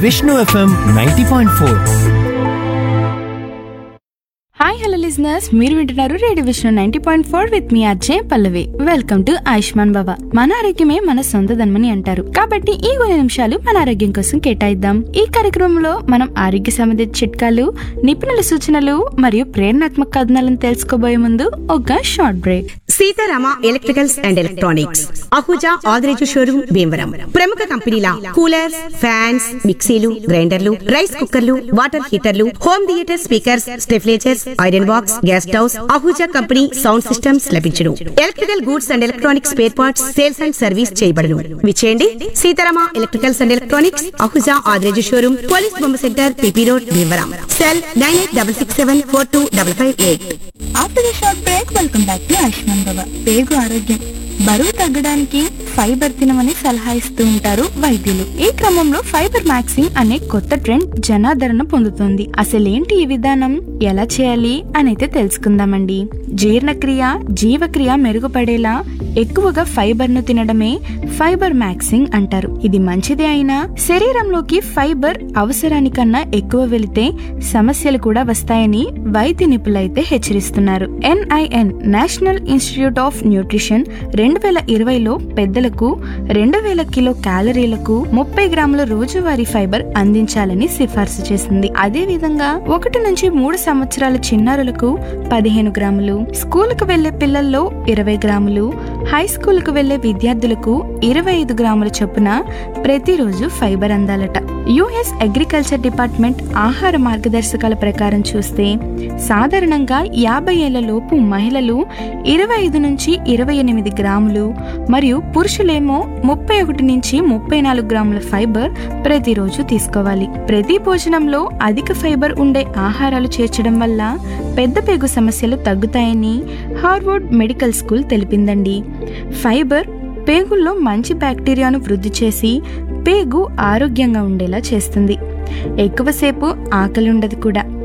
Vishnu FM ninety point four hi hello listeners మీరు వింటున్నారు radio Vishnu ninety point four with మీ Ajay Pallavi welcome to Ayushman Baba మన ఆరోగ్యమే మన సొంత ధనమని అంటారు కాబట్టి ఈ కొన్ని నిమిషాలు మన ఆరోగ్యం కోసం కేటాయిద్దాం ఈ కార్యక్రమంలో మనం ఆరోగ్య సంబంధిత చిట్కాలు నిపుణుల సూచనలు మరియు ప్రేరణాత్మక కథనాలను తెలుసుకోబోయే ముందు ఒక short break Seetharama electricals and electronics Ahuja Adireju showroom Bhimavaram ప్రముఖ కంపెనీల కూలర్స్ ఫ్యాన్స్ మిక్సీలు గ్రైండర్లు రైస్ కుక్కర్లు వాటర్ హీటర్లు home theatre speakers stabilisers iron box gas stoves Ahuja company sound systems లభించును electrical goods and electronics spare parts sales and service చేయబడును విచేయండి Seetharama electricals and electronics Ahuja Adireju showroom police Bomma centre PP road Bhimavaram cell nine eight double six seven four two double five eight after the short break welcome back to Ayushman Baba పేగు ఆరోగ్యం బరువు తగ్గడానికి fibre తినమని సలహా ఇస్తూ ఉంటారు వైద్యులు ఈ క్రమంలో ఫైబర్ మ్యాక్సింగ్ అనే కొత్త ట్రెండ్ జనాదరణ పొందుతోంది అసలేంటి ఈ విధానం ఎలా చేయాలి అనైతే తెలుసుకుందామండి జీర్ణక్రియ జీవక్రియ మెరుగుపడేలా ఎక్కువగా ఫైబర్ ను తినడమే ఫైబర్ మ్యాక్సింగ్ అంటారు ఇది మంచిదే అయినా శరీరంలోకి ఫైబర్ అవసరానికన్నా ఎక్కువ వెళితే సమస్యలు కూడా వస్తాయని వైద్య నిపుణులైతే హెచ్చరిస్తున్నారు NIN national institute of nutrition రెండు వేల ఇరవైలో పెద్దలకు రెండు వేల కిలో క్యాలరీలకు ముప్పై గ్రాముల రోజువారీ ఫైబర్ అందించాలని సిఫార్సు చేసింది అదే విధంగా ఒకటి నుంచి మూడు సంవత్సరాల చిన్నారులకు పదిహేను గ్రాములు స్కూల్ కు వెళ్లే పిల్లల్లో ఇరవై గ్రాములు హై స్కూల్ కు వెళ్లే విద్యార్థులకు ఇరవై ఐదు గ్రాముల చొప్పున ప్రతిరోజు ఫైబర్ అందాలట యుఎస్ అగ్రికల్చర్ డిపార్ట్మెంట్ ఆహార మార్గదర్శకాల ప్రకారం చూస్తే సాధారణంగా యాభై ఏళ్ల లోపు మహిళలు ఇరవై ఐదు నుంచి ఇరవై ఎనిమిది గ్రాములు మరియు పురుషులేమో ముప్పై ఒకటి నుంచి ముప్పై నాలుగు గ్రాముల ఫైబర్ ప్రతిరోజు తీసుకోవాలి ప్రతి భోజనంలో అధిక ఫైబర్ ఉండే ఆహారాలు చేర్చడం వల్ల పెద్ద పేగు సమస్యలు తగ్గుతాయని హార్వర్డ్ మెడికల్ స్కూల్ తెలిపిందండి ఫైబర్ పేగుల్లో మంచి బ్యాక్టీరియాను వృద్ధి చేసి పేగు ఆరోగ్యంగా ఉండేలా చేస్తుంది ఎక్కువసేపు ఆకలి ఉండదు కూడా